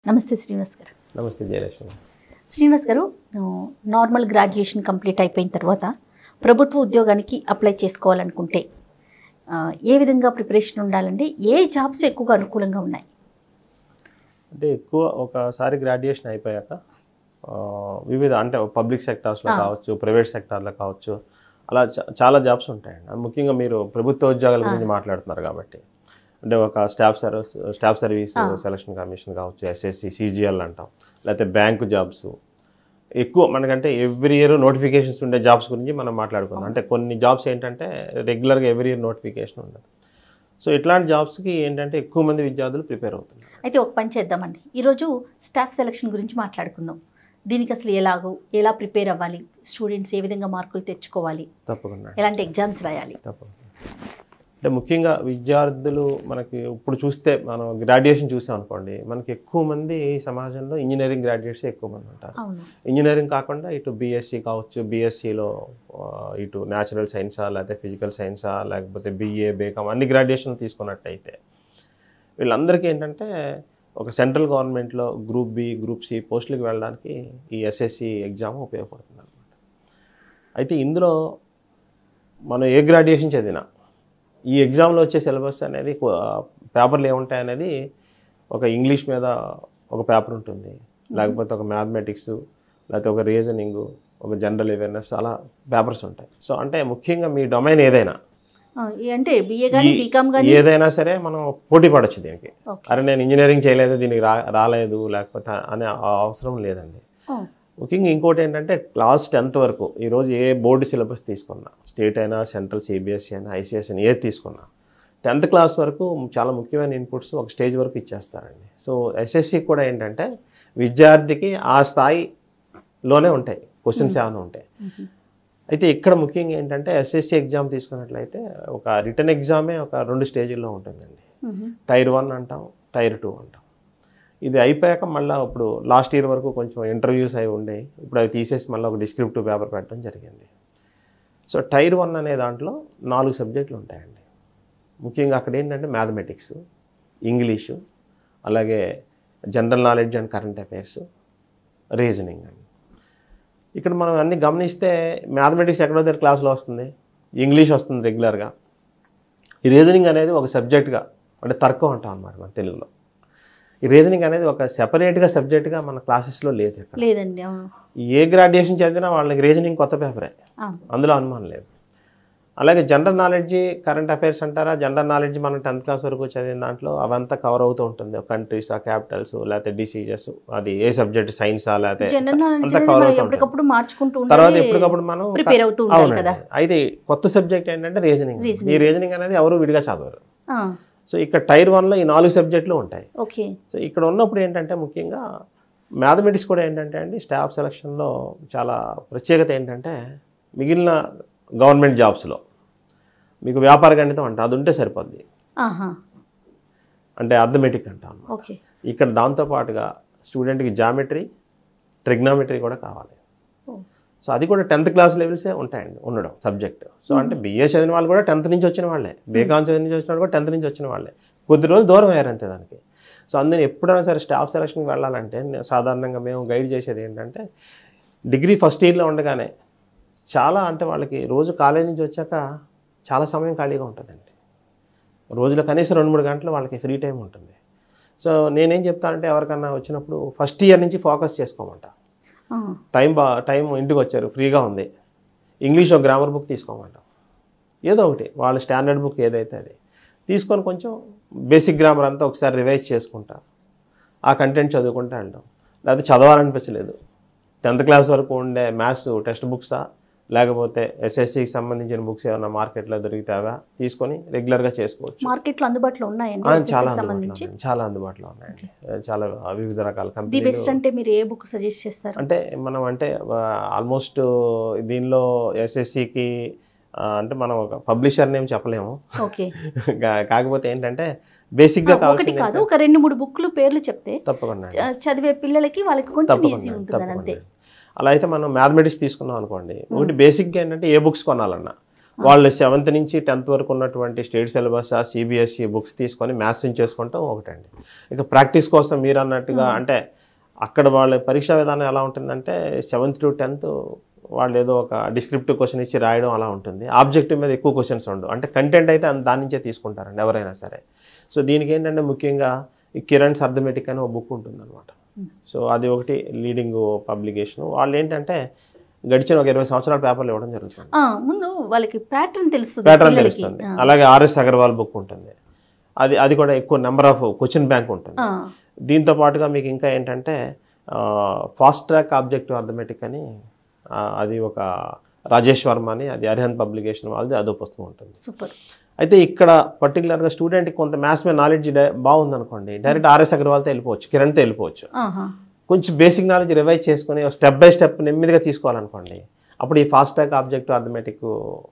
నమస్తే శ్రీనివాస్ గారు నమస్తే జయలక్ష్మి శ్రీనివాస్ గారు ఆ, నార్మల్ గ్రాడ్యుయేషన్ కంప్లీట్ అయిపోయిన తర్వాత ప్రభుత్వ ఉద్యోగానికి అప్లై చేసుకోవాలనుకుంటే ఆ, ఏ విధంగా ప్రిపరేషన్ ఉండాలండి ఏ జాబ్స్ ఎక్కువగా అనుకూలంగా ఉన్నాయి అంటే ఎక్కువ ఒకసారి గ్రాడ్యుయేషన్ అయిపోయాక ఆ, వివిధ అంటే పబ్లిక్ సెక్టార్స్లో ఆ. కావచ్చు ప్రైవేట్ సెక్టార్లో కావచ్చు అలా చా- చాలా జాబ్స్ ఉంటాయండి అది ముఖ్యంగా మీరు ప్రభుత్వ ఉద్యోగాల గురించి మాట్లాడుతున్నారు కాబట్టి అంటే ఒక స్టాఫ్ సర్వీస్ స్టాఫ్ సర్వీస్ ఆ. సెలక్షన్ కమిషన్ కావచ్చు ఎస్ఎస్సి సిజిఎల్ అంటాం లేకపోతే బ్యాంకు జాబ్స్ ఎక్కువ మనకంటే ఎవ్రీ ఇయర్ నోటిఫికేషన్స్ ఉండే జాబ్స్ గురించి మనం మాట్లాడుకుందాం అంటే కొన్ని జాబ్స్ ఏంటంటే రెగ్యులర్గా ఎవ్రీ ఇయర్ నోటిఫికేషన్ ఉండదు సో ఇట్లాంటి జాబ్స్కి ఏంటంటే ఎక్కువ మంది విద్యార్థులు ప్రిపేర్ అవుతున్నారు అయితే ఒక పని చేద్దామండి ఈరోజు స్టాఫ్ సెలక్షన్ గురించి మాట్లాడుకుందాం దీనికి అసలు ఎలాగో ఎలా ప్రిపేర్ అవ్వాలి స్టూడెంట్స్ ఏ విధంగా మార్కులు తెచ్చుకోవాలి తప్పకుండా ఎలాంటి ఎగ్జామ్స్ రాయాలి తప్పకుండా అంటే ముఖ్యంగా విద్యార్థులు మనకి ఇప్పుడు చూస్తే మనం గ్రాడ్యుయేషన్ చూసాం అనుకోండి మనకి ఎక్కువ మంది ఈ సమాజంలో ఇంజనీరింగ్ గ్రాడ్యుయేట్స్ ఎక్కువ మంది ఉంటారు అవును ఇంజనీరింగ్ కాకుండా ఇటు బీఎస్సీ కావచ్చు బీఎస్సీలో ఇటు న్యాచురల్ సైన్సా లేకపోతే ఫిజికల్ సైన్సా లేకపోతే బీఏ బీకామ్ అన్ని గ్రాడ్యుయేషన్ తీసుకున్నట్టయితే వీళ్ళందరికీ ఏంటంటే ఒక సెంట్రల్ గవర్నమెంట్లో గ్రూప్ బి గ్రూప్ సి పోస్టులకు వెళ్ళడానికి ఈ ఎస్ఎస్సి ఎగ్జామ్ ఉపయోగపడుతుంది అనమాట అయితే ఇందులో మనం ఏ గ్రాడ్యుయేషన్ చదివినా ఈ ఎగ్జామ్లో వచ్చే సిలబస్ అనేది కొ- పేపర్లు ఏముంటాయి అనేది ఒక ఇంగ్లీష్ మీద ఒక పేపర్ ఉంటుంది లేకపోతే ఒక మ్యాథమెటిక్స్ లేకపోతే ఒక రీజనింగ్ ఒక జనరల్ అవేర్నెస్ అలా పేపర్స్ ఉంటాయి సో అంటే ముఖ్యంగా మీ డొమైన్ ఏదైనా ఆ, ఈ అంటే బిఏ కానీ ఈ- బీకామ్ కానీ ఏదైనా సరే మనం పోటీ పడవచ్చు దీనికి ఓకే అరే నేను ఇంజనీరింగ్ చేయలేదు దీనికి రా రాలేదు లేకపోతే అనే ఆ- అవసరం లేదండి ఓ, ముఖ్యంగా ఇంకోటి ఏంటంటే క్లాస్ టెన్త్ వరకు ఈరోజు ఏ బోర్డు సిలబస్ తీసుకున్నా స్టేట్ అయినా సెంట్రల్ సిబిఎస్ఈ అయినా ఐసిఎస్ అయినా ఏది తీసుకున్నా టెన్త్ క్లాస్ వరకు చాలా ముఖ్యమైన ఇన్పుట్స్ ఒక స్టేజ్ వరకు ఇచ్చేస్తారండి సో ఎస్ఎస్సి కూడా ఏంటంటే విద్యార్థికి ఆ స్థాయిలోనే ఉంటాయి క్వశ్చన్స్ ఏమైనా ఉంటాయి మ్మ్. అయితే ఇక్కడ ముఖ్యంగా ఏంటంటే ఎస్ఎస్సి ఎగ్జామ్ తీసుకున్నట్లయితే ఒక రిటర్న్ ఎగ్జామే ఒక రెండు స్టేజీల్లో ఉంటుందండి మ్మ్. టైర్ వన్ అంటాం టైర్ టూ అంటాం ఇది అయిపోయాక మళ్ళీ ఇప్పుడు లాస్ట్ ఇయర్ వరకు కొంచెం ఇంటర్వ్యూస్ అవి ఉండే ఇప్పుడు అవి తీసేసి మళ్ళీ ఒక డిస్క్రిప్టివ్ పేపర్ పెట్టడం జరిగింది సో టైర్ వన్ అనే దాంట్లో నాలుగు సబ్జెక్టులు ఉంటాయండి ముఖ్యంగా అక్కడ ఏంటంటే మ్యాథమెటిక్స్ ఇంగ్లీషు అలాగే general knowledge and current affairs reasoning అండి ఇక్కడ మనం అన్ని గమనిస్తే మ్యాథమెటిక్స్ ఎక్కడో దగ్గర క్లాస్లో వస్తుంది ఇంగ్లీష్ వస్తుంది రెగ్యులర్గా ఈ రీజనింగ్ అనేది ఒక సబ్జెక్ట్గా అంటే తర్కం అంటాం అనమాట మన తెలుగులో ఈ రీజనింగ్ అనేది ఒక సెపరేట్గా సబ్జెక్ట్గా మన క్లాసెస్లో లేదు ఇక్కడ లేదండి అవును ఏ గ్రాడ్యుయేషన్ చదివినా వాళ్ళకి రీజనింగ్ కొత్త పేపరే అవును అందులో అనుమానం లేదు అలాగే జనరల్ నాలెడ్జ్ కరెంట్ అఫైర్స్ అంటారా జనరల్ నాలెడ్జ్ మనం టెన్త్ క్లాస్ వరకు చదివిన దాంట్లో అవంతా కవర్ అవుతూ ఉంటుంది కంట్రీస్ ఆ క్యాపిటల్స్ లేకపోతే డిసీజెస్ అది ఏ సబ్జెక్ట్ సైన్సా లేకపోతే జనరల్ నాలెడ్జ్ అంతా అనేది కవర్ మనం అవుతూ ఉంటుంది ఎప్పటికప్పుడు మార్చుకుంటూ తర్వాత ఉండాలి ఎప్పటికప్పుడు మనం ప్రిపేర్ అవుతూ ఉండాలి అవునండి. కదా అయితే కొత్త సబ్జెక్ట్ ఏంటంటే రీజనింగ్ Reasoning. ఈ రీజనింగ్ అనేది ఎవరు విడిగా చదవరు ఆ, సో ఇక్కడ టైర్ వన్లో ఈ నాలుగు సబ్జెక్టులు ఉంటాయి ఓకే సో ఇక్కడ ఉన్నప్పుడు ఏంటంటే ముఖ్యంగా మ్యాథమెటిక్స్ కూడా ఏంటంటే అండి స్టాఫ్ సెలక్షన్లో చాలా ప్రత్యేకత ఏంటంటే మిగిలిన గవర్నమెంట్ జాబ్స్లో మీకు వ్యాపార గణితం అంట అది ఉంటే సరిపోద్ది ఆహా అంటే అర్థమెటిక్ అంటాం ఓకే ఇక్కడ దాంతోపాటుగా స్టూడెంట్కి జామెట్రీ ట్రిగ్నామెట్రీ కూడా కావాలి ఓ, సో అది కూడా టెన్త్ క్లాస్ లెవెల్సే ఉంటాయండి ఉండడం సబ్జెక్ట్ సో అంటే బిఏ చదివిన వాళ్ళు కూడా టెన్త్ నుంచి వచ్చిన వాళ్ళే బీకామ్ చదివిన నుంచి వచ్చిన వాళ్ళు కూడా టెన్త్ నుంచి వచ్చిన వాళ్ళే కొద్ది రోజులు దూరం అయ్యారు అంతే దానికి సో అందుకని ఎప్పుడైనా సరే స్టాఫ్ సెలక్షన్కి వెళ్ళాలంటే నే- సాధారణంగా మేము గైడ్ చేసేది ఏంటంటే డిగ్రీ ఫస్ట్ ఇయర్లో ఉండగానే చాలా అంటే వాళ్ళకి రోజు కాలేజ్ నుంచి వచ్చాక చాలా సమయం ఖాళీగా ఉంటుందండి రోజులో కనీసం రెండు మూడు గంటలు వాళ్ళకి ఫ్రీ టైం ఉంటుంది సో నేనేం చెప్తానంటే ఎవరికన్నా వచ్చినప్పుడు ఫస్ట్ ఇయర్ నుంచి ఫోకస్ చేసుకోమంటా ఆ, టైం బా టైం ఇంటికి వచ్చారు ఫ్రీగా ఉంది ఇంగ్లీష్ ఒక గ్రామర్ బుక్ తీసుకోమంటాం ఏదో ఒకటి వాళ్ళ స్టాండర్డ్ బుక్ ఏదైతే అది తీసుకొని కొంచెం బేసిక్ గ్రామర్ అంతా ఒకసారి రివైజ్ చేసుకుంటా ఆ కంటెంట్ చదువుకుంటా వెళ్ళడం లేకపోతే చదవాలనిపించలేదు టెన్త్ క్లాస్ వరకు ఉండే మ్యాథ్స్ టెక్స్ట్ బుక్సా లేకపోతే ఎస్ఎస్సికి సంబంధించిన బుక్స్ ఏమైనా మార్కెట్లో దొరికితేవా తీసుకొని రెగ్యులర్గా చేసుకోవచ్చు మార్కెట్లో అందుబాటులో ఉన్నాయండి ఆ, SSC చాలా కి అందుబాటులో సంబంధించి ఉన్నాయి చాలా అందుబాటులో ఉన్నాయండి చాలా వివిధ రకాల ది కంపెనీలు బెస్ట్ అంటే మీరు ఏ బుక్ సజెస్ట్ చేస్తారు అంటే మనం అంటే ఆల్మోస్ట్ దీనిలో ఎస్ఎస్సికి అంటే మనం ఒక పబ్లిషర్ నేమ్ చెప్పలేము ఓకే కా- కాకపోతే ఏంటంటే బేసిక్గా ఒకటి కావాల్సింది కాదు ఒక రెండు మూడు బుక్లు పేర్లు చెప్తే తప్పకుండా అండి. చ- చదివే పిల్లలకి వాళ్ళకి కొంచెం తప్పకుండా ఈజీ అండి, ఉంటుంది అంతే తప్పకుండా అలా అయితే మనం మ్యాథమెటిక్స్ తీసుకున్నాం అనుకోండి ఒకటి బేసిక్గా ఏంటంటే ఏ బుక్స్ కొనాలన్నా వాళ్ళు సెవెంత్ నుంచి టెన్త్ వరకు ఉన్నటువంటి స్టేట్ సిలబస్ సిబిఎస్ఈ బుక్స్ తీసుకొని మ్యాథ్స్ చేసుకుంటాం ఒకటండి ఇక ప్రాక్టీస్ కోసం మీరు అన్నట్టుగా అంటే అక్కడ వాళ్ళ పరీక్షా విధానం ఎలా ఉంటుందంటే సెవెంత్ టు టెన్త్ వాళ్ళు ఏదో ఒక డిస్క్రిప్టివ్ క్వశ్చన్ ఇచ్చి రాయడం అలా ఉంటుంది ఆబ్జెక్టివ్ మీద ఎక్కువ క్వశ్చన్స్ ఉండవు అంటే కంటెంట్ అయితే అన్- దాని నుంచే తీసుకుంటారండి ఎవరైనా సరే సో దీనికి ఏంటంటే ముఖ్యంగా ఈ కిరణ్స్ అర్థమెటిక్ అని ఒక బుక్ ఉంటుంది అనమాట సో అది ఒకటి లీడింగ్ పబ్లికేషన్ వాళ్ళు ఏంటంటే గడిచిన ఒక ఇరవై సంవత్సరాల పేపర్లు ఇవ్వడం జరుగుతుంది ఆ, ముందు వాళ్ళకి ప్యాటర్న్ తెలుస్తుంది ప్యాటర్న్ పిల్లలకి. తెలుస్తుంది ఆ. అలాగే ఆర్ఎస్ అగర్వాల్ బుక్ ఉంటుంది అది అది కూడా ఎక్కువ నెంబర్ ఆఫ్ క్వశ్చన్ బ్యాంక్ ఉంటుంది ఆ, దీంతో పాటుగా మీకు ఇంకా ఏంటంటే ఫాస్ట్ ట్రాక్ ఆబ్జెక్టివ్ అర్థమెటిక్ అని ఆ, అది ఒక రాజేష్ వర్మ అని అది అరిహంత్ పబ్లికేషన్ వాళ్ళది అదో పుస్తకం ఉంటుంది సూపర్ అయితే ఇక్కడ పర్టికులర్గా స్టూడెంట్కి కొంత మ్యాథ్స్ మీద నాలెడ్జ్ బాగుందనుకోండి డైరెక్ట్ ఆర్ఎస్ అగర్వాల్తో వెళ్ళిపోవచ్చు కిరణ్తో వెళ్ళిపోవచ్చు ఆహా కొంచెం బేసిక్ నాలెడ్జ్ రివైజ్ చేసుకొని స్టెప్ బై స్టెప్ నెమ్మదిగా తీసుకోవాలనుకోండి అప్పుడు ఈ fast track objective arithmetic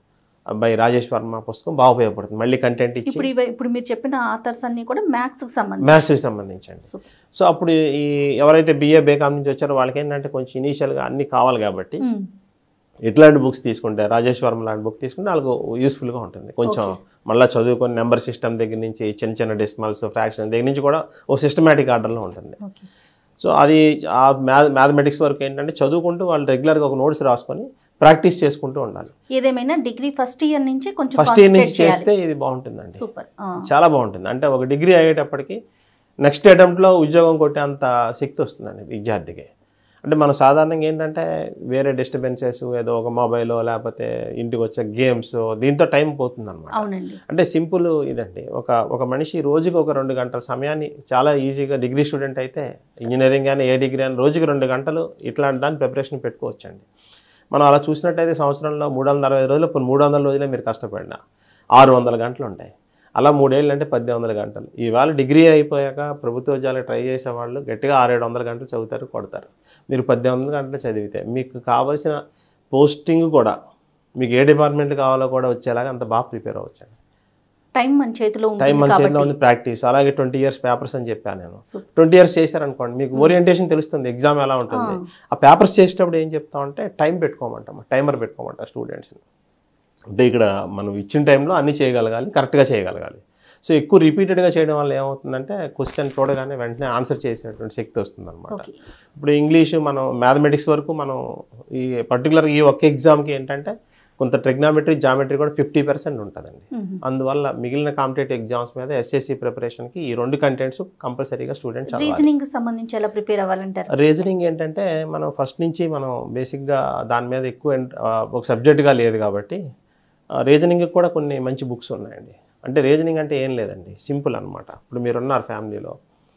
by Rajesh Varma పుస్తకం బాగా ఉపయోగపడుతుంది మళ్ళీ కంటెంట్ ఇచ్చి ఇప్పుడు ఇవి ఇప్పుడు మీరు చెప్పిన ఆథర్స్ అన్ని కూడా మ్యాథ్స్ కి సంబంధించి మ్యాథ్స్కి సంబంధించండి సూపర్ సో అప్పుడు ఈ ఎవరైతే బిఏ బేకామ్ నుంచి వచ్చారో వాళ్ళకి ఏంటంటే కొంచెం ఇనీషియల్గా అన్ని కావాలి కాబట్టి ఉమ్, ఇట్లాంటి బుక్స్ తీసుకుంటే రాజేష్ వర్మ లాంటి బుక్ తీసుకుంటే వాళ్ళకు యూస్ఫుల్గా ఉంటుంది కొంచెం మళ్ళీ చదువుకొని నెంబర్ సిస్టమ్ దగ్గర నుంచి చిన్న చిన్న డెసిమల్స్ ఫ్రాక్షన్ దగ్గర నుంచి కూడా ఓ సిస్టమేటిక్ ఆర్డర్లో ఉంటుంది ఓకే సో అది ఆ మ్యాథ్ మ్యాథమెటిక్స్ వరకు ఏంటంటే చదువుకుంటూ వాళ్ళు రెగ్యులర్గా ఒక నోట్స్ రాసుకొని ప్రాక్టీస్ చేసుకుంటూ ఉండాలి ఏదేమైనా డిగ్రీ ఫస్ట్ ఇయర్ నుంచి కొంచెం ఫస్ట్ ఇయర్ నుంచి concentrate చేయాలి చేస్తే ఇది బాగుంటుందండి సూపర్ ఆ, చాలా బాగుంటుంది అంటే ఒక డిగ్రీ అయ్యేటప్పటికి నెక్స్ట్ అటెంప్ట్లో ఉద్యోగం కొట్టే అంత శక్తి వస్తుందండి విద్యార్థికి అంటే మనం సాధారణంగా ఏంటంటే వేరే డిస్టర్బెన్సెస్ ఏదో ఒక మొబైల్ లేకపోతే ఇంటికి వచ్చే గేమ్స్ దీంతో టైం పోతుంది అనమాట అవునండి అంటే సింపుల్ ఇదండి ఒక ఒక మనిషి రోజుకి ఒక రెండు గంటల సమయాన్ని చాలా ఈజీగా డిగ్రీ స్టూడెంట్ అయితే ఇంజనీరింగ్ కానీ ఏ డిగ్రీ అని రోజుకి రెండు గంటలు ఇట్లాంటి దాని ప్రిపరేషన్ పెట్టుకోవచ్చండి మనం అలా చూసినట్టయితే సంవత్సరంలో మూడు వందల అరవై రోజులు ఇప్పుడు మూడు వందల రోజులే మీరు కష్టపడినా ఆరు వందల గంటలు ఉంటాయి అలా మూడేళ్ళు అంటే పద్దెనిమిది వందల గంటలు ఇవాళ డిగ్రీ అయిపోయాక ప్రభుత్వ ఉద్యోగాలు ట్రై చేసే వాళ్ళు గట్టిగా ఆరేడు వందల గంటలు చదువుతారు కొడతారు మీరు పద్దెనిమిది వందల గంటలు చదివితే మీకు కావలసిన పోస్టింగ్ కూడా మీకు ఏ డిపార్ట్మెంట్ కావాలో కూడా వచ్చేలాగా అంత బాగా ప్రిపేర్ అవ్వచ్చండి టైం మన చేతిలో టైం ఉంటుంది మన చేతిలో కాబట్టి ఉంది ప్రాక్టీస్ అలాగే ట్వంటీ ఇయర్స్ పేపర్స్ అని చెప్పాను నేను Super. ట్వంటీ ఇయర్స్ చేశారనుకోండి మీకు ఓరియంటేషన్ తెలుస్తుంది ఎగ్జామ్ ఎలా ఉంటుంది ఆ పేపర్స్ చేసేటప్పుడు ఏం చెప్తామంటే టైం పెట్టుకోమంటాం టైమర్ పెట్టుకోమంటాం స్టూడెంట్స్ని అంటే ఇక్కడ మనం ఇచ్చిన టైంలో అన్ని చేయగలగాలి కరెక్ట్గా చేయగలగాలి సో ఎక్కువ రిపీటెడ్గా చేయడం వల్ల ఏమవుతుందంటే క్వశ్చన్ చూడగానే వెంటనే ఆన్సర్ చేసేటువంటి శక్తి వస్తుంది అనమాట ఓకే ఇప్పుడు ఇంగ్లీష్ మనం మ్యాథమెటిక్స్ వరకు మనం ఈ పర్టికులర్ ఈ ఒక్క ఎగ్జామ్కి ఏంటంటే కొంత ట్రిగ్నామెట్రీ జామెట్రీ కూడా ఫిఫ్టీ పర్సెంట్ ఉంటుందండి అందువల్ల మిగిలిన కాంపిటేటివ్ ఎగ్జామ్స్ మీద ఎస్ఎస్సి ప్రిపరేషన్కి ఈ రెండు కంటెంట్స్ కంపల్సరీగా స్టూడెంట్ చదవాలి రీజనింగ్ సంబంధించి ఎలా ప్రిపేర్ అవ్వాలంటారు రీజనింగ్ ఏంటంటే మనం ఫస్ట్ నుంచి మనం బేసిక్గా దాని మీద ఎక్కువ ఇంట్- ఆ, ఒక సబ్జెక్టుగా లేదు కాబట్టి రీజనింగ్ కూడా కొన్ని మంచి బుక్స్ ఉన్నాయండి అంటే రీజనింగ్ అంటే ఏం లేదండి సింపుల్ అనమాట ఇప్పుడు మీరున్నారు ఫ్యామిలీలో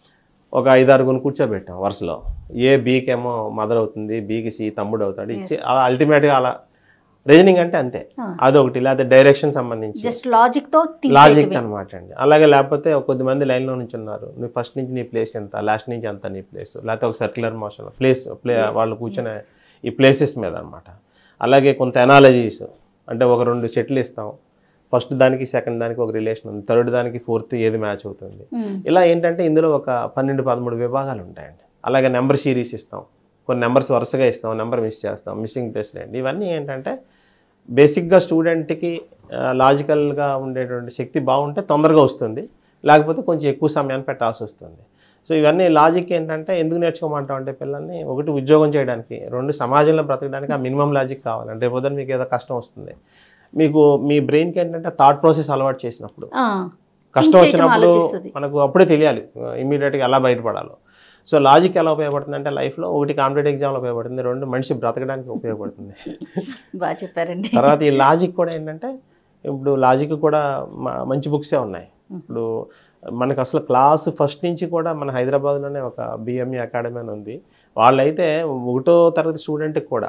ఒక ఐదారుగురిని కూర్చోబెట్టాం వరుసలో ఏ బీకేమో మదర్ అవుతుంది బీకి సి తమ్ముడు అవుతాడు ఇచ్చి అలా అల్టిమేట్గా అలా రీజనింగ్ అంటే అంతే Ah. అదొకటి లేకపోతే డైరెక్షన్ సంబంధించి జస్ట్ లాజిక్ తో థింక్ లాజిక్ అనమాట అండి అలాగే లేకపోతే ఒక కొద్దిమంది లైన్లో నుంచి ఉన్నారు నువ్వు ఫస్ట్ నుంచి నీ ప్లేస్ ఎంత లాస్ట్ నుంచి ఎంత నీ ప్లేస్ లేకపోతే ఒక సర్క్యులర్ మోషన్ ప్లేస్ ప్లే వాళ్ళు కూర్చునే ఈ ప్లేసెస్ మీద అనమాట అలాగే కొంత ఎనాలజీస్ అంటే ఒక రెండు సెట్లు ఇస్తాం ఫస్ట్ దానికి సెకండ్ దానికి ఒక రిలేషన్ ఉంది థర్డ్ దానికి ఫోర్త్ ఏది మ్యాచ్ అవుతుంది ఇలా ఏంటంటే ఇందులో ఒక పన్నెండు పదమూడు విభాగాలు ఉంటాయండి అలాగే నెంబర్ సిరీస్ ఇస్తాం కొన్ని నెంబర్స్ వరుసగా ఇస్తాం నెంబర్ మిస్ చేస్తాం మిస్సింగ్ ప్లేస్లు అండి ఇవన్నీ ఏంటంటే బేసిక్గా స్టూడెంట్కి లాజికల్గా ఉండేటువంటి శక్తి బాగుంటే తొందరగా వస్తుంది లేకపోతే కొంచెం ఎక్కువ సమయాన్ని పెట్టాల్సి వస్తుంది సో ఇవన్నీ లాజిక్ ఏంటంటే ఎందుకు నేర్చుకోమంటాం అంటే పిల్లల్ని ఒకటి ఉద్యోగం చేయడానికి రెండు సమాజంలో బ్రతకడానికి ఆ మినిమం లాజిక్ కావాలి అంటే రేపు పొద్దున్న మీకు ఏదో కష్టం వస్తుంది మీకు మీ బ్రెయిన్కి ఏంటంటే థాట్ ప్రాసెస్ అలవాటు చేసినప్పుడు కష్టం వచ్చినప్పుడు ఆలోచిస్తుంది మనకు అప్పుడే తెలియాలి ఇమీడియట్గా ఎలా బయటపడాలో సో లాజిక్ ఎలా ఉపయోగపడుతుంది అంటే లైఫ్లో ఒకటి కాంపిటేటివ్ ఎగ్జామ్లో ఉపయోగపడుతుంది రెండు మనిషి బ్రతకడానికి ఉపయోగపడుతుంది బాగా చెప్పారండి తర్వాత ఈ లాజిక్ కూడా ఏంటంటే ఇప్పుడు లాజిక్ కూడా మ- మంచి బుక్సే ఉన్నాయి ఇప్పుడు మనకు అసలు క్లాస్ ఫస్ట్ నుంచి కూడా మన హైదరాబాద్లోనే ఒక బిఎంఈ అకాడమీ అని ఉంది వాళ్ళైతే ఒకటో తరగతి స్టూడెంట్కి కూడా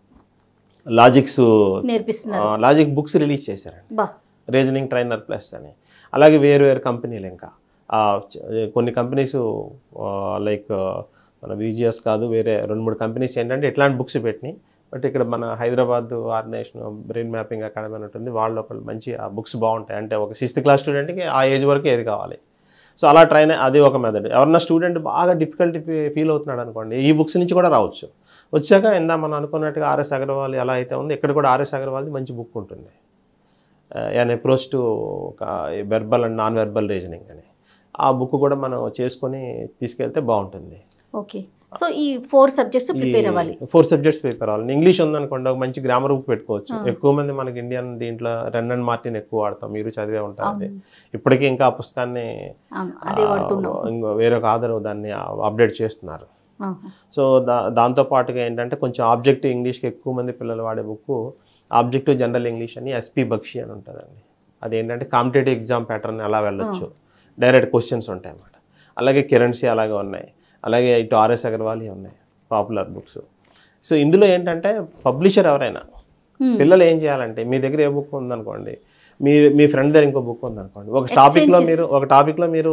లాజిక్స్ నేర్పిస్తున్నారు లాజిక్ బుక్స్ రిలీజ్ చేశారండి బా రీజనింగ్ ట్రైనర్ ప్లస్ అని అలాగే వేరు వేరు కంపెనీలు ఇంకా ఆ, చ- కొన్ని కంపెనీస్ లైక్ మన విజిఎస్ కాదు వేరే రెండు మూడు కంపెనీస్ ఏంటంటే ఇట్లాంటి బుక్స్ పెట్టినాయి బట్ ఇక్కడ మన Hyderabad organization brain mapping academy అని ఉంటుంది వాళ్ళు ఒకళ్ళు మంచి ఆ బుక్స్ బాగుంటాయి అంటే ఒక సిక్స్త్ క్లాస్ స్టూడెంట్కి ఆ ఏజ్ వరకు ఏది కావాలి సో అలా ట్రైన్ అది ఒక మెథడ్ ఎవరన్నా స్టూడెంట్ బాగా డిఫికల్టీ ఫీల్ అవుతున్నాడు అనుకోండి ఈ బుక్స్ నుంచి కూడా రావచ్చు వచ్చాక ఇందా మనం అనుకున్నట్టుగా ఆర్ఎస్ అగర్వాల్ ఎలా అయితే ఉంది ఇక్కడ కూడా ఆర్ఎస్ అగర్వాల్ది మంచి బుక్ ఉంటుంది an approach to verbal and non verbal reasoning అని ఆ బుక్ కూడా మనం చేసుకొని తీసుకెళ్తే బాగుంటుంది ఓకే సో ఈ ఫోర్ సబ్జెక్ట్స్ ప్రిపేర్ అవ్వాలి ఫోర్ సబ్జెక్ట్స్ ప్రిపేర్ అవ్వాలి ఇంగ్లీష్ ఉందనుకోండి ఒక మంచి గ్రామర్ బుక్ పెట్టుకోవచ్చు ఎక్కువ మంది మనకి ఇండియన్ దీంట్లో రన్ అండ్ మార్టిన్ ఎక్కువ వాడతాం మీరు చదివే ఉంటారు అది ఇప్పటికీ ఇంకా ఆ పుస్తకాన్ని అవును అదే వాడుతున్నాం ఆ, ఇంకో వేరే ఒక ఆధార్ దాన్ని అప్డేట్ చేస్తున్నారు ఆహా. సో దా దాంతో పాటుగా ఏంటంటే కొంచెం ఆబ్జెక్టివ్ ఇంగ్లీష్కి ఎక్కువ మంది పిల్లలు వాడే బుక్ ఆబ్జెక్టివ్ జనరల్ ఇంగ్లీష్ అని ఎస్పి బక్షి అని ఉంటుందండి అదేంటంటే కాంపిటేటివ్ ఎగ్జామ్ ప్యాటర్న్ ఎలా వెళ్ళొచ్చు డైరెక్ట్ క్వశ్చన్స్ ఉంటాయి అన్నమాట అలాగే కిరణ్సీ అలాగే ఉన్నాయి అలాగే ఇటు ఆర్ఎస్ అగర్వాల్ ఉన్నాయి పాపులర్ బుక్స్ సో ఇందులో ఏంటంటే పబ్లిషర్ ఎవరైనా Hmm. పిల్లలు ఏం చేయాలంటే మీ దగ్గర ఏ బుక్ ఉందనుకోండి మీ మీ ఫ్రెండ్ దగ్గర ఇంకో బుక్ ఉందనుకోండి ఒక టాపిక్లో మీరు ఒక టాపిక్లో మీరు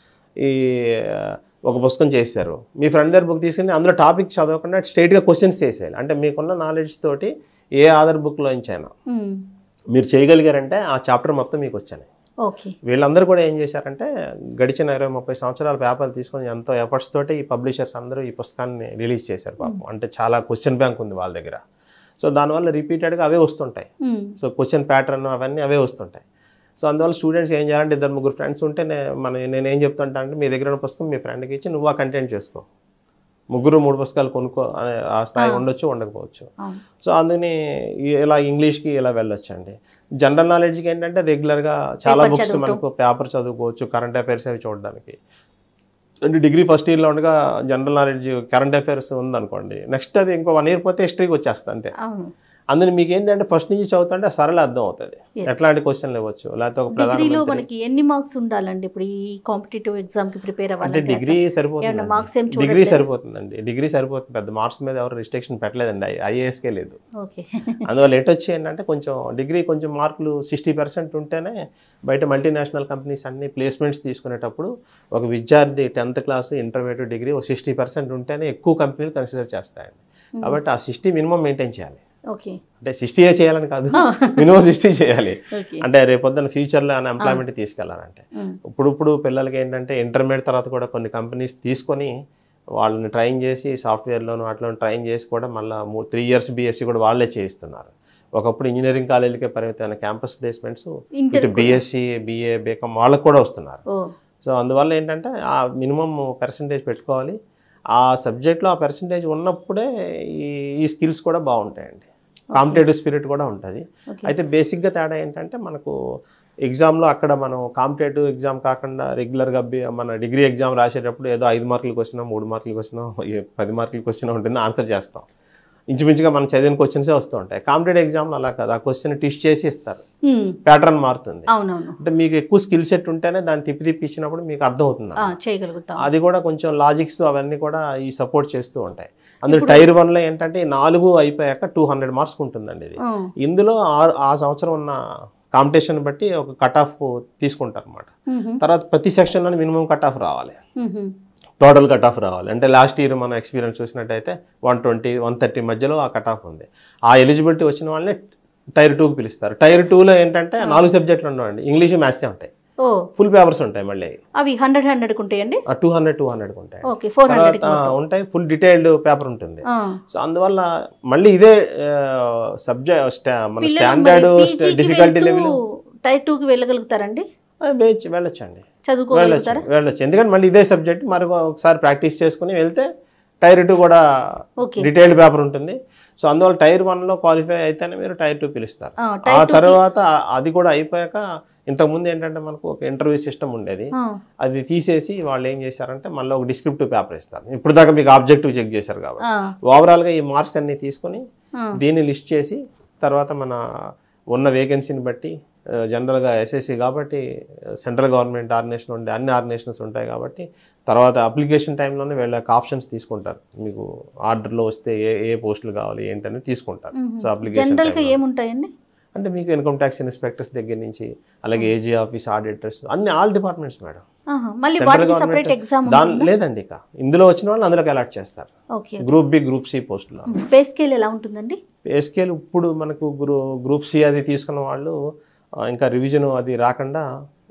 ఈ ఆ, ఒక పుస్తకం చేశారు మీ ఫ్రెండ్ దగ్గర బుక్ తీసుకుని అందులో టాపిక్ చదవకుండా స్ట్రైట్గా క్వశ్చన్స్ చేసేయాలి అంటే మీకున్న నాలెడ్జ్ తోటి ఏ ఆధార్ బుక్లో అయినా మ్మ్. మీరు చేయగలిగారంటే ఆ చాప్టర్ మొత్తం మీకు వచ్చాయి ఓకే వీళ్ళందరూ కూడా ఏం చేశారంటే గడిచిన ఇరవై ముప్పై సంవత్సరాల పేపర్లు తీసుకొని ఎంతో ఎఫర్ట్స్ తోటి ఈ పబ్లిషర్స్ అందరూ ఈ పుస్తకాన్ని రిలీజ్ చేశారు పాపం అంటే చాలా క్వశ్చన్ బ్యాంక్ ఉంది వాళ్ళ దగ్గర సో దానివల్ల రిపీటెడ్గా అవే వస్తుంటాయి మ్మ్. సో క్వశ్చన్ ప్యాటర్న్ అవన్నీ అవే వస్తుంటాయి సో అందువల్ల స్టూడెంట్స్ ఏం చేయాలంటే ఇద్దరు ముగ్గురు ఫ్రెండ్స్ ఉంటే నే- మన నేను ఏం చెప్తుంటా అంటే మీ దగ్గర ఉన్న పుస్తకం మీ ఫ్రెండ్కి ఇచ్చి నువ్వు ఆ కంటెంట్ చేసుకో ముగ్గురు మూడు పుస్తకాలు కొనుక్కో అనే ఆ స్థాయి ఉండొచ్చు ఉండకపోవచ్చు అవును సో అందుకని ఈ- ఇలా ఇంగ్లీష్కి ఇలా వెళ్ళొచ్చు అండి జనరల్ నాలెడ్జ్కి ఏంటంటే రెగ్యులర్గా చాలా Paper బుక్స్ చదువుతూ. మనకు పేపర్ చదువుకోవచ్చు కరెంట్ అఫైర్స్ అవి చూడడానికి అంటే డిగ్రీ ఫస్ట్ ఇయర్లో ఉండగా జనరల్ నాలెడ్జ్ కరెంట్ అఫైర్స్ ఉందనుకోండి నెక్స్ట్ అది ఇంకో వన్ ఇయర్ పోతే హిస్టరీకి వచ్చేస్తా అంతే అవును అందులో మీకు ఏంటంటే ఫస్ట్ నుంచి చదువుతుంటే సరళ అర్థం అవుతుంది Yes. ఎట్లాంటి క్వశ్చన్లు ఇవ్వచ్చు లేకపోతే ఒక డిగ్రీలో ప్రధానమంత్రి మనకి ఎన్ని మార్క్స్ ఉండాలండి ఇప్పుడు ఈ కాంపిటేటివ్ ఎగ్జామ్ కి ప్రిపేర్ అంటే అవ్వాలంటే డిగ్రీ ఏమన్నా సరిపోతుంది మార్క్స్ ఏం డిగ్రీ చూడట్లేదు సరిపోతుందండి డిగ్రీ సరిపోతుంది పెద్ద మార్క్స్ మీద ఎవరు రిస్ట్రిక్షన్ పెట్టలేదండి ఐఏఎస్కే లేదు ఓకే అందువల్ల ఎటు వచ్చి ఏంటంటే కొంచెం డిగ్రీ కొంచెం మార్కులు సిక్స్టీ పర్సెంట్ ఉంటేనే బయట మల్టీనేషనల్ కంపెనీస్ అన్ని ప్లేస్మెంట్స్ తీసుకునేటప్పుడు ఒక విద్యార్థి టెన్త్ క్లాస్ ఇంటర్మీడియట్ డిగ్రీ ఒక సిక్స్టీ పర్సెంట్ ఉంటేనే ఎక్కువ కంపెనీలు కన్సిడర్ చేస్తాయండి కాబట్టి ఆ సిక్స్టీ మినిమం మెయింటైన్ చేయాలి ఓకే అంటే సిక్స్టీయే చేయాలని కాదు మినిమం సిక్స్టీ చేయాలి ఓకే అంటే రేపొద్దున ఫ్యూచర్లో ఎంప్లాయ్మెంట్ తీసుకెళ్లాలంటే మ్మ్. ఇప్పుడు ఇప్పుడు పిల్లలకి ఏంటంటే ఇంటర్మీడియట్ తర్వాత కూడా కొన్ని కంపెనీస్ తీసుకొని వాళ్ళని ట్రైన్ చేసి సాఫ్ట్వేర్లోను అట్లా ట్రైన్ చేసి కూడా మళ్ళీ మూడు త్రీ ఇయర్స్ బీఎస్సీ కూడా వాళ్ళే చేయిస్తున్నారు ఒకప్పుడు ఇంజనీరింగ్ కాలేజీలకే పరిమితమైన క్యాంపస్ ప్లేస్మెంట్స్ ఇంటర్ ఇటు బీఎస్సీ బీఏ బీకామ్ వాళ్ళకు కూడా వస్తున్నారు ఓ సో అందువల్ల ఏంటంటే ఆ మినిమం పర్సంటేజ్ పెట్టుకోవాలి ఆ సబ్జెక్ట్లో ఆ పర్సంటేజ్ ఉన్నప్పుడే ఈ ఈ స్కిల్స్ కూడా బాగుంటాయండి కాంపిటేటివ్ స్పిరిట్ కూడా ఉంటుంది ఓకే అయితే బేసిక్గా తేడా ఏంటంటే మనకు ఎగ్జామ్లో అక్కడ మనం కాంపిటేటివ్ ఎగ్జామ్ కాకుండా రెగ్యులర్గా మన డిగ్రీ ఎగ్జామ్ రాసేటప్పుడు ఏదో ఐదు మార్కులకు వచ్చినా మూడు మార్కులకు వచ్చినా ఏ- పది మార్కులకు వచ్చినా ఉంటుంది ఆన్సర్ చేస్తాం ఇంచుమించుగా మనం చదివిన క్వశ్చన్సే వస్తూ ఉంటాయి కాంపిటేటివ్ ఎగ్జామ్లో అలా కాదు ఆ క్వశ్చన్ టిస్ట్ చేసి ఇస్తారు మ్మ్. ప్యాటర్న్ మారుతుంది అవునవును అంటే మీకు ఎక్కువ స్కిల్ సెట్ ఉంటేనే దాన్ని తిప్పి తిప్పి ఇచ్చినప్పుడు మీకు అర్థం అవుతుంది ఆ, చేయగలుగుతాం అది కూడా కొంచెం లాజిక్స్ అవన్నీ కూడా ఈ సపోర్ట్ చేస్తూ ఉంటాయి అందులో టైర్ వన్లో ఏంటంటే ఈ నాలుగు అయిపోయాక టూ హండ్రెడ్ మార్క్స్ ఉంటుందండి ఇది ఆ, ఇందులో ఆ- ఆ సంవత్సరం ఉన్న కాంపిటీషన్ బట్టి ఒక కట్ ఆఫ్ తీసుకుంటారు అనమాట మ్మ్. తర్వాత ప్రతి సెక్షన్లో మినిమం కట్ ఆఫ్ రావాలి మ్మ్. టోటల్ కట్ ఆఫ్ రావాలి అంటే లాస్ట్ ఇయర్ మన ఎక్స్పీరియన్స్ చూసినట్టయితే వన్ ట్వంటీ వన్ థర్టీ మధ్యలో ఆ కట్ ఆఫ్ ఉంది ఆ ఎలిజిబిలిటీ వచ్చిన వాళ్ళని టైర్ టూకి పిలుస్తారు టైర్ టూలో ఏంటంటే నాలుగు సబ్జెక్టులు ఉండవండి ఇంగ్లీష్ మ్యాథ్సే ఉంటాయి ఓ ఫుల్ పేపర్స్ ఉంటాయి మళ్ళీ అవి హండ్రెడ్ హండ్రెడ్ ఉంటాయండి టూ హండ్రెడ్ టూ హండ్రెడ్ ఉంటాయి ఓకే ఫోర్ హండ్రెడ్ తర్వాత ఉంటాయి ఫుల్ డీటెయిల్డ్ పేపర్ ఉంటుంది సో అందువల్ల మళ్ళీ ఇదే సబ్జెక్ట్ మన standard difficulty level tier two కి వెళ్ళగలుగుతారండి వెళ్ళొచ్చండి చదువుకోగలుగుతారా వెళ్ళొచ్చు వెళ్ళొచ్చు ఎందుకంటే మళ్ళీ ఇదే సబ్జెక్ట్ మరి ఒకసారి ప్రాక్టీస్ చేసుకుని వెళ్తే టైర్ టూ కూడా ఓకే డీటెయిల్డ్ పేపర్ ఉంటుంది సో అందువల్ల టైర్ వన్లో క్వాలిఫై అయితేనే మీరు టైర్ టూ పిలుస్తారు ఆ, ఆ టైర్ టూ తర్వాత అది కూడా అయిపోయాక ఇంతకుముందు ఏంటంటే మనకు ఒక ఇంటర్వ్యూ సిస్టమ్ ఉండేది ఆ, అది తీసేసి వాళ్ళు ఏం చేశారంటే మళ్ళీ ఒక డిస్క్రిప్టివ్ పేపర్ ఇస్తారు ఇప్పుడు దాకా మీకు ఆబ్జెక్టివ్ చెక్ చేశారు కాబట్టి ఆ, ఓవరాల్గా ఈ మార్క్స్ అన్ని తీసుకొని ఆ, దీన్ని లిస్ట్ చేసి తర్వాత మన ఉన్న వేకెన్సీని బట్టి ఆ, జనరల్గా ఎస్ఎస్సి కాబట్టి సెంట్రల్ గవర్నమెంట్ ఆర్గనైజేషన్ ఉండే అన్ని ఆర్గనైజేషన్స్ ఉంటాయి కాబట్టి తర్వాత అప్లికేషన్ టైంలోనే వీళ్ళకి ఆప్షన్స్ తీసుకుంటారు మీకు ఆర్డర్లో వస్తే ఏ ఏ పోస్టులు కావాలి ఏంటని తీసుకుంటారు సో అప్లికేషన్ జనరల్ గా ఏముంటాయండి అంటే మీకు ఇన్కమ్ ట్యాక్స్ ఇన్స్పెక్టర్స్ దగ్గర నుంచి అలాగే ఏజీ ఆఫీస్ ఆడిటర్స్ అన్ని ఆల్ డిపార్ట్మెంట్స్ మేడం ఆహా, మళ్ళీ Central వాటికి government- సపరేట్ ఎగ్జామ్ దాని లేదండి ఇక ఇందులో వచ్చిన వాళ్ళు అందులోకి అలాట్ చేస్తారు okay group B group C పోస్టులో పే స్కేల్ ఎలా ఉంటుందండి పే స్కేల్ ఇప్పుడు మనకు గ్రూ గ్రూప్ సి అది తీసుకున్న వాళ్ళు ఆ, ఇంకా రివిజన్ అది రాకుండా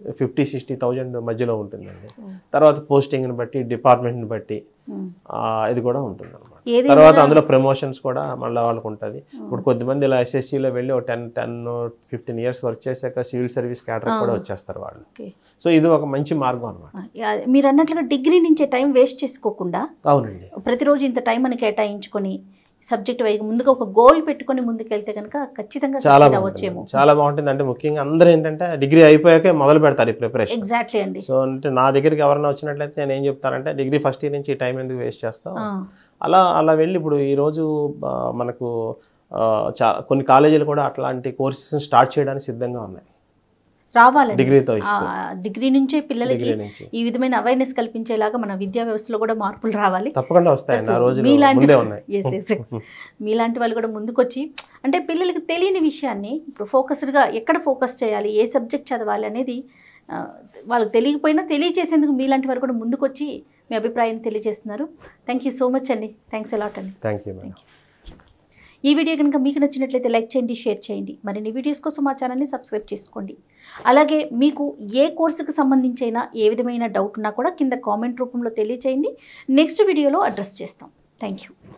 ఫిఫ్టీ సిక్స్టీ థౌజండ్ మధ్యలో ఉంటుందండి తర్వాత పోస్టింగ్ని బట్టి డిపార్ట్మెంట్ని బట్టి ఉమ్. ఆ, ఇది కూడా ఉంటుంది అనమాట ఏది తర్వాత అందులో ప్రమోషన్స్ కూడా మళ్ళీ వాళ్ళకు ఉంటుంది ఇప్పుడు కొద్దిమంది ఇలా ఎస్ఎస్సిలో వెళ్ళి ఒక ten ten fifteen years work చేశాక సివిల్ సర్వీస్ క్యాటర్ కూడా వచ్చేస్తారు వాళ్ళు ఓకే సో ఇది ఒక మంచి మార్గం అనమాట ఆ, యా- మీరు అన్నట్లుగా డిగ్రీ నుంచే టైం వేస్ట్ చేసుకోకుండా అవునండి ప్రతిరోజు ఇంత టైం అని కేటాయించుకొని సబ్జెక్ట్ వైపు ముందుగా ఒక గోల్ పెట్టుకొని ముందుకెళ్తే కనుక ఖచ్చితంగా చాలా succeed బాగుంటుంది అవ్వచ్చేమో చాలా బాగుంటుంది అంటే ముఖ్యంగా అందరూ ఏంటంటే డిగ్రీ అయిపోయాకే మొదలు పెడతారు ఈ ప్రిపరేషన్ ఎగ్జాక్ట్లీ అండి సో అంటే నా దగ్గరికి ఎవరైనా వచ్చినట్లయితే నేను ఏం చెప్తానంటే డిగ్రీ ఫస్ట్ ఇయర్ నుంచి ఈ టైం ఎందుకు వేస్ట్ చేస్తావు ఆ, అలా అలా వెళ్ళి ఇప్పుడు ఈరోజు ఆ, మనకు ఆ, చా కొన్ని కాలేజీలు కూడా అట్లాంటి కోర్సెస్ స్టార్ట్ చేయడానికి సిద్ధంగా ఉన్నాయి రావాలండి డిగ్రీతో ఆ, ఇస్తూ డిగ్రీ నుంచే పిల్లలకి డిగ్రీ నుంచి ఈ విధమైన అవేర్నెస్ కల్పించేలాగా మన విద్యా వ్యవస్థలో కూడా మార్పులు రావాలి తప్పకుండా వస్తాయండి ఆ రోజులు మీలాంటి ముందే ఉన్నాయి Yes, yes, yes. మీలాంటి వాళ్ళు కూడా ముందుకొచ్చి అంటే పిల్లలకి తెలియని విషయాన్ని ఇప్పుడు ఫోకస్డ్గా ఎక్కడ ఫోకస్ చేయాలి ఏ సబ్జెక్ట్ చదవాలి అనేది ఆ, వాళ్ళకి తెలియకపోయినా తెలియచేసేందుకు మీలాంటి వారు కూడా ముందుకొచ్చి మీ అభిప్రాయాన్ని తెలియజేస్తున్నారు థ్యాంక్ యూ సో మచ్ అండి థ్యాంక్స్ అలాట్ అండి థ్యాంక్ యూ మేడం ఈ వీడియో కనుక మీకు నచ్చినట్లయితే లైక్ చేయండి షేర్ చేయండి మరిన్ని వీడియోస్ కోసం మా ఛానల్ని సబ్స్క్రైబ్ చేసుకోండి అలాగే మీకు ఏ కోర్సుకు సంబంధించైనా ఏ విధమైన డౌట్ ఉన్నా కూడా కింద కామెంట్ రూపంలో తెలియచేయండి నెక్స్ట్ వీడియోలో అడ్రస్ చేస్తాం థ్యాంక్ యూ